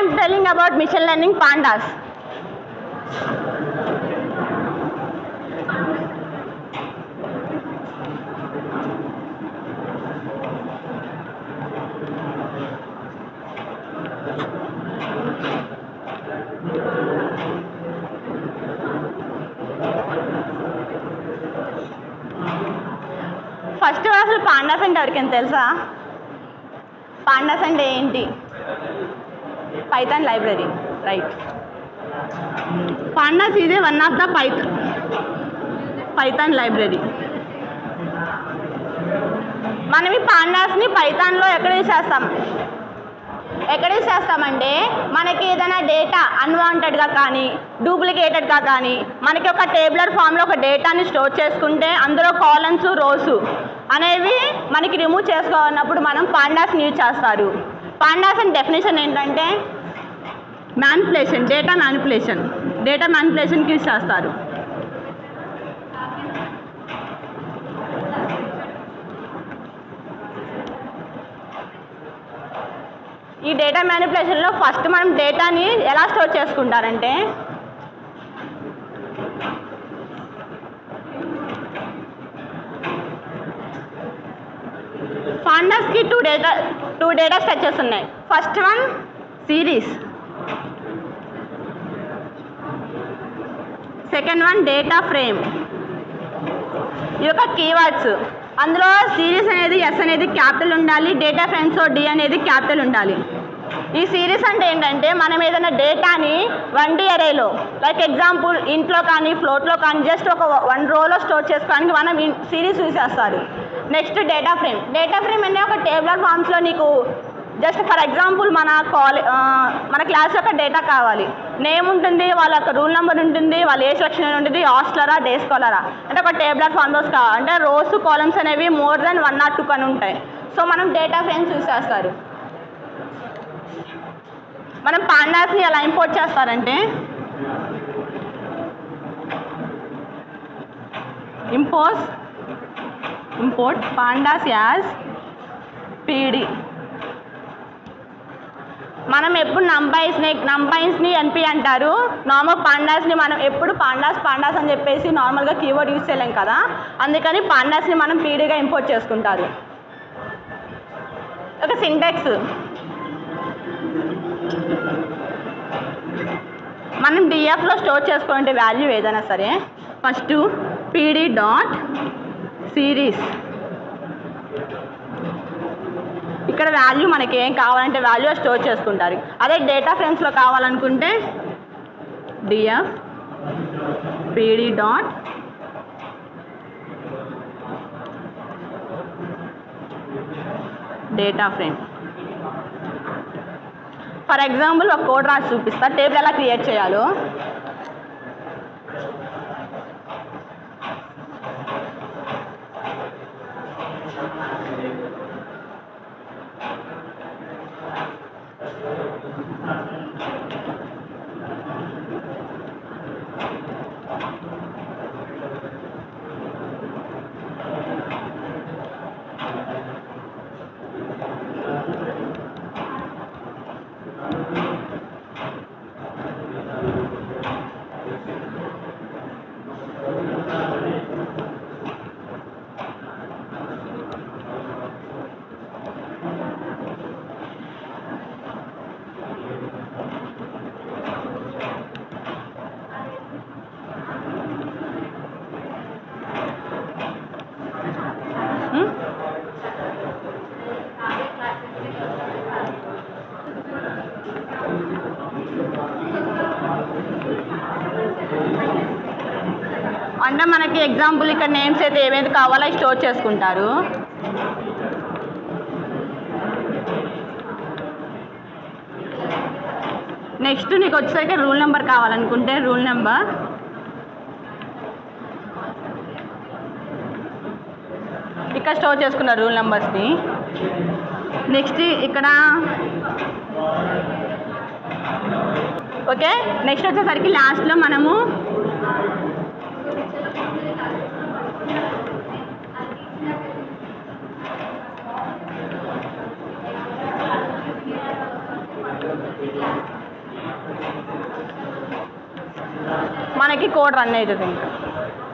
I'm telling about machine learning pandas first అసలు pandas అంటే ఎవరికైనా తెలుసా పాండాస్ అంటే ఏంటి పైథాన్ లైబ్రరీ రైట్ పాండాస్ ఇది వన్ ఆఫ్ ద పైథ పైథాన్ లైబ్రరీ మనం ఈ పాండాస్ని పైథాన్లో ఎక్కడ యూస్ చేస్తాం ఎక్కడ యూస్ చేస్తామంటే మనకి ఏదైనా డేటా అన్వాంటెడ్గా కానీ డూప్లికేటెడ్గా కానీ మనకి ఒక టేబులర్ ఫామ్లో ఒక డేటాని స్టోర్ చేసుకుంటే అందులో కాలమ్స్ రోస్ అనేవి మనకి రిమూవ్ చేసుకోవాలన్నప్పుడు మనం పాండాస్ని యూజ్ చేస్తారు పాండాస్ అండ్ డెఫినేషన్ ఏంటంటే మ్యానిపులేషన్ డేటా మ్యానిపులేషన్ డేటా మ్యానిపులేషన్కి యూజ్ చేస్తారు ఈ డేటా మ్యానిపులేషన్లో ఫస్ట్ మనం డేటాని ఎలా స్టోర్ చేసుకుంటారంటే ఫాండర్స్కి two data two data structures ఉన్నాయి first one series second one data frame ఈ యొక్క కీవర్డ్స్ అందులో సిరీస్ అనేది ఎస్ అనేది క్యాపిటల్ ఉండాలి డేటా ఫ్రేమ్స్ డి అనేది క్యాపిటల్ ఉండాలి ఈ సిరీస్ అంటే ఏంటంటే మనం ఏదైనా డేటాని వన్ డి అరేలో లైక్ ఎగ్జాంపుల్ ఇంట్లో కానీ ఫ్లోట్లో కానీ జస్ట్ ఒక వన్ రోలో స్టోర్ చేసుకోవడానికి మనం సిరీస్ యూజ్ చేస్తారు next data frame data frame అనేది ఒక టేబులర్ ఫామ్స్లో నీకు జస్ట్ ఫర్ ఎగ్జాంపుల్ మన కాలే మన క్లాస్ యొక్క డేటా కావాలి నేమ్ ఉంటుంది వాళ్ళ యొక్క రూల్ నెంబర్ ఉంటుంది వాళ్ళ ఏ సెక్షన్ ఉంటుంది హాస్టలరా డే స్కాలరా అంటే ఒక టేబులర్ ఫార్మ్లోస్ కావాలి అంటే రోస్ కాలమ్స్ అనేవి more than one not two అని ఉంటాయి సో మనం డేటా ఫ్రేమ్స్ యూస్ చేస్తారు మనం పాండాస్ని ఎలా ఇంపోర్ట్ చేస్తారంటే impose import pandas as PD మనం ఎప్పుడు నంబైస్ని నంబైన్స్ని ఎన్పి అంటారు నార్మల్ పాండాస్ని మనం ఎప్పుడు పాండాస్ పాండాస్ అని చెప్పేసి నార్మల్గా కీవర్డ్ యూస్ చేయలేం కదా అందుకని పాండాస్ని మనం పీడీగా ఇంపోర్ట్ చేసుకుంటారు ఒక సింటాక్స్ మనం డిఎఫ్లో స్టోర్ చేసుకుంటే వాల్యూ ఏదైనా సరే ఫస్ట్ పీడీ డాట్ సిరీస్ ఇక్కడ వాల్యూ మనకి ఏం కావాలంటే వాల్యూ స్టోర్ చేసుకుంటారు అదే డేటా ఫ్రేమ్స్లో కావాలనుకుంటే DF PD dot data frame for example ఒక కోడ్ రాసి చూపిస్తా టేబుల్ ఎలా క్రియేట్ చేయాలో హ్మ్? అంటే మనకి ఎగ్జాంపుల్ ఇక్కడ నేమ్స్ అయితే ఏమేమి కావాలో అవి స్టోర్ చేసుకుంటారు నెక్స్ట్ నీకు వచ్చేసరికి రూల్ నెంబర్ కావాలనుకుంటే రూల్ నెంబర్ ఇక్కడ స్టోర్ చేసుకున్న రూల్ నెంబర్స్ని నెక్స్ట్ ఇక్కడ ఓకే నెక్స్ట్ వచ్చేసరికి లాస్ట్లో మనము మనకి కోడ్ రన్ అవుతుంది ఇంకా